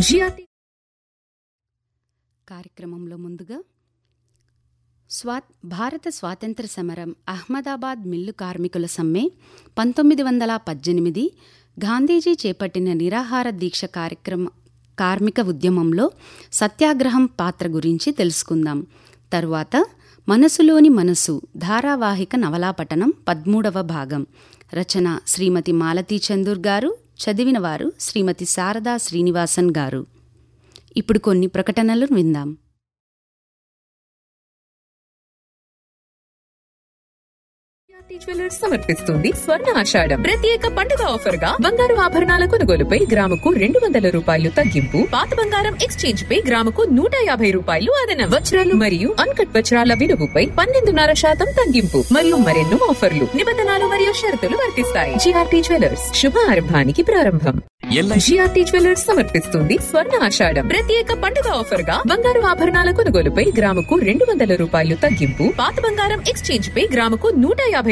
GRT కార్యక్రమంలో ముందుగా స్వా భారత స్వాతంత్ర సమరం అహ్మదాబాద్ మిల్లు కార్మికుల సమ్మె పంతొమ్మిది వందల పద్దెనిమిది గాంధీజీ చేపట్టిన నిరాహార దీక్ష కార్యక్రమ కార్మిక ఉద్యమంలో సత్యాగ్రహం పాత్ర గురించి తెలుసుకుందాం తరువాత మనసులోని మనసు ధారావాహిక నవలాపఠనం పదమూడవ భాగం రచన శ్రీమతి మాలతీ చందూర్ గారు చదివినవారు శ్రీమతి శారదా శ్రీనివాసన్ గారు ఇప్పుడు కొన్ని ప్రకటనలు విందాం జిఆర్టీ జ్యువెలర్స్ సమర్పిస్తుంది స్వర్ణ ఆషాఢం ప్రత్యేక పండుగ ఆఫర్ గా బంగారు ఆభరణాల కొనుగోలుపై గ్రాముకు రెండు వందల రూపాయలు తగ్గింపు పాత బంగారం ఎక్స్చేంజ్ పై గ్రాముకు నూట యాభై రూపాయలు అదనం వజ్రాలు మరియు అన్కట్ వజ్రాల విలువపై పన్నెండున్నర శాతం తగ్గింపు మరియు మరెన్నో ఆఫర్లు నిబంధనలు మరియు షరతులు వర్తిస్తాయి జిఆర్టీ జ్యువెలర్స్ శుభ ఆరంభానికి ప్రారంభం ఎల్ఐసి జిఆర్టీ జ్యువెలర్స్ సమర్పిస్తుంది స్వర్ణ ఆషాఢం ప్రత్యేక పండుగ ఆఫర్ గా బంగారు ఆభరణాల కొనుగోలుపై గ్రాముకు రెండు వందల రూపాయలు తగ్గింపు పాత బంగారం ఎక్స్చేంజ్ పై గ్రాముకు నూట యాభై